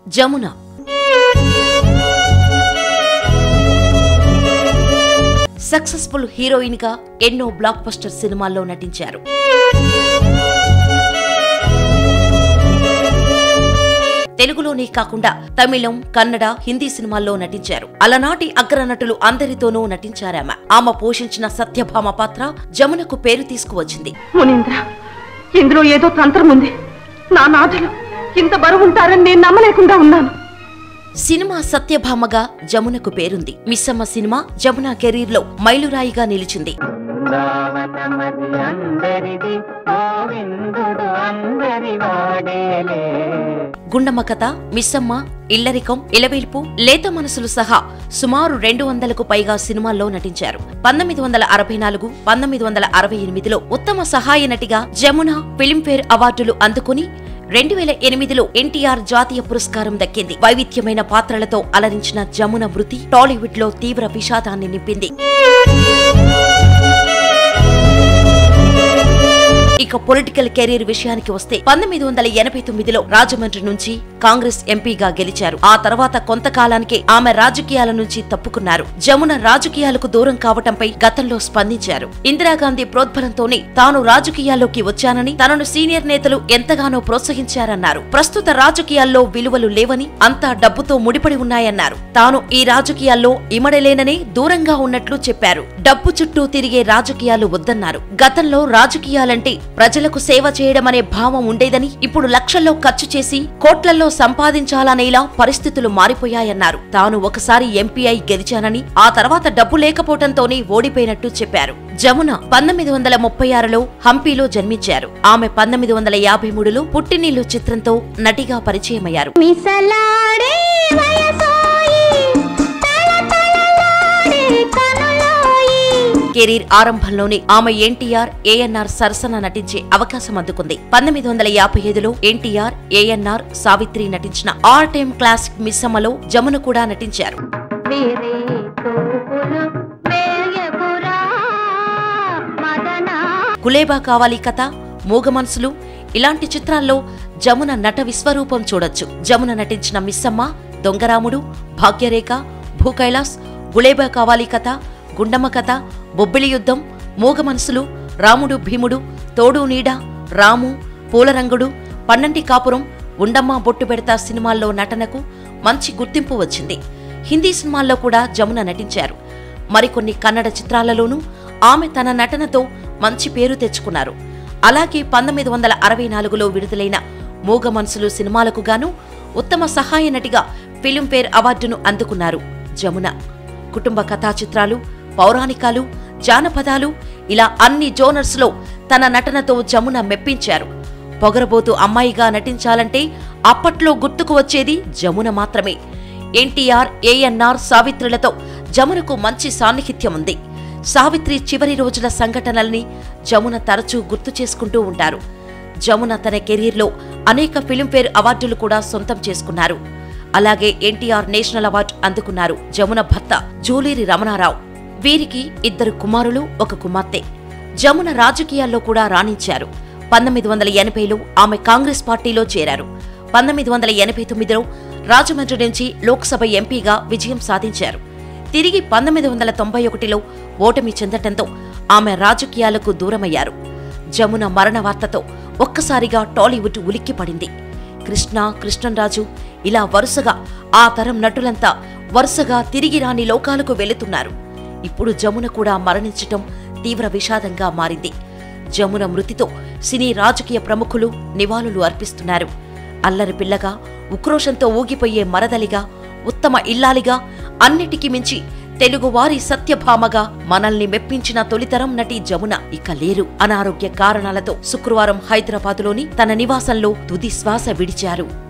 Jamuna successful heroine గా ఎన్నో block buster సినిమాల్లో నటించారు తెలుగులోనే కాకుండా తమిళం కన్నడ హిందీ సినిమాల్లో నటించారు అలనాటి అగ్రనటులు అందరితోనూ నటించారామె ఆమె పోషించిన సత్యభామ పాత్ర జమునకు పేరు తీసుకువచ్చింది మునీంద్ర ఇందులో ఏదో తంత్రం ఉంది నా నాథులు ఇంత బరువు ఉంటారని నేను నమ్మలేకుండా ఉన్నాను సినిమా సత్యభామగా జమునకు పేరుంది మిస్సమ్మ సినిమా జమున కెరీర్ లో మైలురాయిగా నిలిచింది బృందావనమది అందరిది గోవిందుడు అందరి వాడేలే గుండమ్మ కథ మిస్సమ్మ ఇల్లరికం ఇలవేల్పు లేత మనసులు సహా సుమారు రెండు వందలకు పైగా సినిమాల్లో నటించారు పంతొమ్మిది వందల అరవై నాలుగు పంతొమ్మిది వందల అరవై ఎనిమిదిలో ఉత్తమ సహాయ నటిగా జమున ఫిల్మ్ఫేర్ అవార్డులు అందుకుని రెండు వేల ఎనిమిదిలో ఎన్టీఆర్ జాతీయ పురస్కారం దక్కింది వైవిధ్యమైన పాత్రలతో అలరించిన జమున వృత్తి టాలీవుడ్ లో తీవ్ర విషాదాన్ని నింపింది ఇక పొలిటికల్ కెరీర్ విషయానికి వస్తే పంతొమ్మిది వందల ఎనభై తొమ్మిదిలో రాజమండ్రి నుంచి కాంగ్రెస్ ఎంపీగా గెలిచారు ఆ తర్వాత కొంతకాలానికే ఆమె రాజకీయాల నుంచి తప్పుకున్నారు జమున రాజకీయాలకు దూరం కావటంపై గతంలో స్పందించారు ఇందిరాగాంధీ ప్రోద్బలంతోనే తాను రాజకీయాల్లోకి వచ్చానని తనను సీనియర్ నేతలు ఎంతగానో ప్రోత్సహించారన్నారు ప్రస్తుత రాజకీయాల్లో విలువలు లేవని అంతా డబ్బుతో ముడిపడి ఉన్నాయన్నారు తాను ఈ రాజకీయాల్లో ఇమడలేననే దూరంగా ఉన్నట్లు చెప్పారు డబ్బు చుట్టూ తిరిగే రాజకీయాలు వద్దన్నారు గతంలో రాజకీయాలంటే ప్రజలకు సేవ చేయడం అనే భావం ఉండేదని ఇప్పుడు లక్షల్లో ఖర్చు చేసి కోట్లల్లో సంపాదించాలనేలా పరిస్థితులు మారిపోయాయన్నారు తాను ఒకసారి ఎంపీ అయి గెలిచానని ఆ తర్వాత డబ్బు లేకపోవడంతోనే ఓడిపోయినట్టు చెప్పారు జమున పంతొమ్మిది వందల ముప్పై ఆరులో హంపీలో జన్మించారు ఆమె పంతొమ్మిది వందల యాభై మూడులో పుట్టినీళ్లు చిత్రంతో నటిగా పరిచయమయ్యారు మిసలాడే వయసోయి తళతళలాడే కనులోయి కెరీర్ ఆరంభంలోనే ఆమె ఎన్టీఆర్ ఏఎన్ఆర్ సరసన నటించే అవకాశం అందుకుంది పంతొమ్మిది వందల యాభై ఐదులో ఎన్టీఆర్ ఏఎన్ఆర్ సావిత్రి నటించిన ఆల్ టైమ్ క్లాసిక్ మిస్సమ్మలో జమున కూడా నటించారు వేరే తోపులు వేయకురా మదనా గులేబా కావాలి కథ మూగ మనసులు ఇలాంటి చిత్రాల్లో జమున నట విశ్వరూపం చూడొచ్చు జమున నటించిన మిస్సమ్మ దొంగరాముడు భాగ్యరేఖ భూకైలాస్ గులేబా కావాలి కథ గుండమ్మ కథ బొబ్బిలి యుద్ధం మూగ మనసులు రాముడు భీముడు తోడు నీడ రాము పూలరంగుడు పన్నంటి కాపురం ఉండమ్మ బొట్టు పెడతా సినిమాల్లో నటనకు మంచి గుర్తింపు వచ్చింది హిందీ సినిమాల్లో కూడా జమున నటించారు మరికొన్ని కన్నడ చిత్రాలలోనూ ఆమె తన నటనతో మంచి పేరు తెచ్చుకున్నారు అలాగే పంతొమ్మిది వందల అరవై నాలుగులో విడుదలైన మూగ మనసులు సినిమాలకు గాను ఉత్తమ సహాయ నటిగా ఫిల్మ్ఫేర్ అవార్డును అందుకున్నారు జమున కుటుంబ కథా చిత్రాలు పౌరాణికాలు జానపదాలు ఇలా అన్ని జోనర్స్లో తన నటనతో జమున మెప్పించారు పొగరబోతు అమ్మాయిగా నటించాలంటే అప్పట్లో గుర్తుకు వచ్చేది జమున మాత్రమే ఎన్టీఆర్ ఏఎన్ఆర్ సావిత్రులతో జమునకు మంచి సాన్నిహిత్యం ఉంది సావిత్రి చివరి రోజుల సంఘటనల్ని జమున తరచూ గుర్తు చేసుకుంటూ ఉంటారు జమున తన కెరీర్లో అనేక ఫిల్మ్ఫేర్ అవార్డులు కూడా సొంతం చేసుకున్నారు అలాగే ఎన్టీఆర్ నేషనల్ అవార్డు అందుకున్నారు జమున భర్త జూలీరి రమణారావు వీరికి ఇద్దరు కుమారులు ఒక కుమార్తె జమున రాజకీయాల్లో కూడా రాణించారు పంతొమ్మిది వందల ఎనభైలో ఆమె కాంగ్రెస్ పార్టీలో చేరారు పంతొమ్మిది వందల ఎనభై తొమ్మిదిలో రాజమండ్రి నుంచి లోక్సభ ఎంపీగా విజయం సాధించారు తిరిగి పంతొమ్మిది వందల తొంభై ఒకటిలో ఓటమి చెందటంతో ఆమె రాజకీయాలకు దూరమయ్యారు జమున మరణ వార్తతో ఒక్కసారిగా టాలీవుడ్ ఉలిక్కిపడింది కృష్ణ కృష్ణంరాజు ఇలా వరుసగా ఆ తరం నటులంతా వరుసగా తిరిగి రాని లోకాలకు వెళుతున్నారు ఇప్పుడు జమున కూడా మరణించటం తీవ్ర విషాదంగా మారింది జమున మృతితో సినీ రాజకీయ ప్రముఖులు నివాళులు అర్పిస్తున్నారు అల్లరి పిల్లగా ఉక్రోషంతో ఊగిపోయే మరదలిగా ఉత్తమ ఇల్లాలిగా అన్నిటికీ మించి తెలుగువారి సత్యభామగా మనల్ని మెప్పించిన తొలితరం నటి జమున ఇక లేరు అనారోగ్య కారణాలతో శుక్రవారం హైదరాబాదులోని తన నివాసంలో తుది శ్వాస విడిచారు